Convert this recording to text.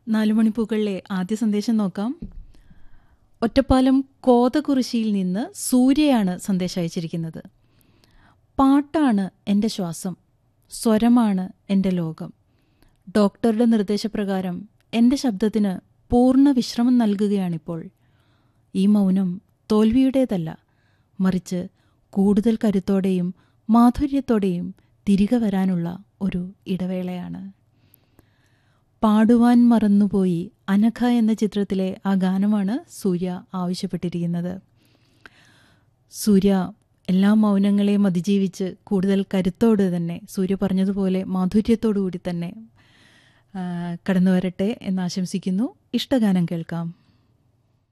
നാലുമണിപ്പൂക്കളിലെ ആദ്യ സന്ദേശം നോക്കാം ഒറ്റപ്പാലം കോതകുറിശിയിൽ നിന്ന് സൂര്യയാണ് സന്ദേശം അയച്ചിരിക്കുന്നത് പാട്ടാണ് എൻ്റെ ശ്വാസം സ്വരമാണ് എൻ്റെ ലോകം ഡോക്ടറുടെ നിർദ്ദേശപ്രകാരം എൻ്റെ ശബ്ദത്തിന് പൂർണ്ണ വിശ്രമം നൽകുകയാണിപ്പോൾ ഈ മൗനം തോൽവിയുടേതല്ല മറിച്ച് കൂടുതൽ കരുത്തോടെയും മാധുര്യത്തോടെയും തിരികെ വരാനുള്ള ഒരു ഇടവേളയാണ് പാടുവാൻ മറന്നുപോയി അനഘ എന്ന ചിത്രത്തിലെ ആ ഗാനമാണ് സൂര്യ ആവശ്യപ്പെട്ടിരിക്കുന്നത് സൂര്യ എല്ലാ മൗനങ്ങളെയും അതിജീവിച്ച് കൂടുതൽ കരുത്തോട് തന്നെ സൂര്യ പറഞ്ഞതുപോലെ മാധുര്യത്തോടു കൂടി തന്നെ കടന്നു വരട്ടെ എന്ന് ആശംസിക്കുന്നു ഇഷ്ടഗാനം കേൾക്കാം